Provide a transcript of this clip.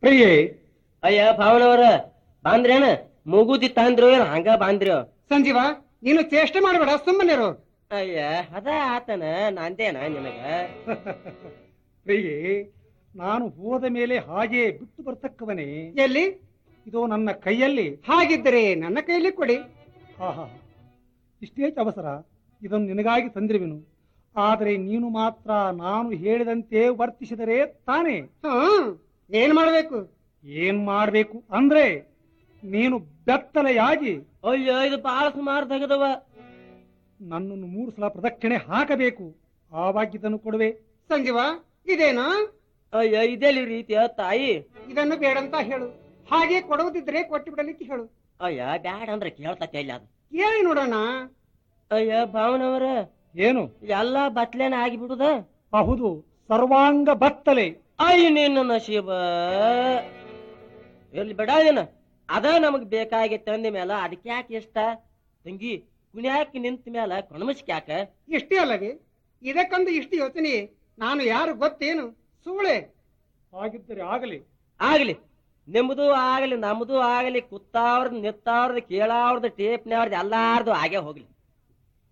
ಪ್ರಿಯೇ ಅಯ್ಯ ಭಾವನವರ ಬಾಂದ್ರೇನ ಮೂಗುದಿ ತಾಂದ್ರೋ ಏನ್ ಹಂಗ ಬಾಂದ್ರೋ ಸಂಜೀವ ನೀನು ಚೇಷ್ಟೆ ಮಾಡಬೇಡ ಸುಮ್ಮನಿರು ಅಯ್ಯ ಅದ ಆತನ ನಂದೇನ ನಿನಗ ಪ್ರಿಯೇ ನಾನು ಹೋದ ಮೇಲೆ ಹಾಗೆ ಬಿಟ್ಟು ಬರ್ತಕ್ಕವನೇ ಎಲ್ಲಿ ಇದು ನನ್ನ ಕೈಯಲ್ಲಿ ಹಾಗಿದ್ದರೆ ನನ್ನ ಕೈಲಿ ಕೊಡಿ ಆಹಾ ಇಷ್ಟೇ ಅವಸರ ಇದನ್ನು ನಿನಗಾಗಿ ತಂದಿರುವೆನು ಆದರೆ ನೀನು ಮಾತ್ರ ನಾನು ಹೇಳಿದಂತೆ ವರ್ತಿಸಿದರೆ ತಾನೇ ಹ್ಮ್ ಏನ್ ಮಾಡ್ಬೇಕು ಏನ್ ಮಾಡ್ಬೇಕು ಅಂದ್ರೆ ನೀನು ಬೆತ್ತಲೆಯಾಗಿ ಅಯ್ಯೋ ಇದು ಬಾಳ ಸುಮಾರು ತೆಗೆದವ ನನ್ನನ್ನು ಮೂರು ಸಲ ಪ್ರದಕ್ಷಿಣೆ ಹಾಕಬೇಕು ಆವಾಗ ಇದನ್ನು ಕೊಡುವೆ ಸಂಜೀವ ಇದೇನಾ ಅಯ್ಯ ಇದೆಲ್ಲಿ ರೀತಿಯ ತಾಯಿ ಇದನ್ನು ಬೇಡಂತ ಹೇಳು ಹಾಗೆ ಕೊಡುವುದಿದ್ರೆ ಕೊಟ್ಟು ಬಿಡಲಿಕ್ಕೆ ಹೇಳು ಅಯ್ಯ ಬ್ಯಾಡ ಅಂದ್ರೆ ಕೇಳ್ತತೆ ಇಲ್ಲ ಅದು ಕೇಳಿ ನೋಡೋಣ ಅಯ್ಯ ಭಾವನವರ ಏನು ಎಲ್ಲಾ ಬತ್ಲೇನ ಆಗಿಬಿಡುದ ಹೌದು ಸರ್ವಾಂಗ ಬತ್ತಲೆ ಅಯ್ಯ ನಿನ್ನ ನಶೀಬ ಎಲ್ಲಿ ಬೇಡ ಏನ ಅದ ನಮಗ್ ಬೇಕಾಗಿತ್ತು ಅಂದ ಮೇಲ ಅದಕ್ಕೆ ಯಾಕೆ ಇಷ್ಟ ತಂಗಿ ಕುಣ್ಯಾಕ ನಿಂತ ಮೇಲ ಕೊಣಮಸ್ಕ್ ಯಾಕ ಇಷ್ಟೇ ಅಲ್ಲವೇ ಇದಕ್ಕೊಂದು ಇಷ್ಟು ಯೋಚನೆ ನಾನು ಯಾರು ಗೊತ್ತೇನು ಸೂಳೆ ಹಾಗಿದ್ದರೆ ಆಗಲಿ ಆಗ್ಲಿ ನಿಮ್ದು ಆಗಲಿ ನಮ್ದು ಆಗಲಿ ಕುತ್ತಾವ್ರದ್ ನಿತ್ತಾವ್ರದ್ ಕೇಳಾವ್ರದ್ ಟೇಪ್ನವ್ರದ್ ಎಲ್ಲಾರ್ದು ಆಗೇ ಹೋಗ್ಲಿ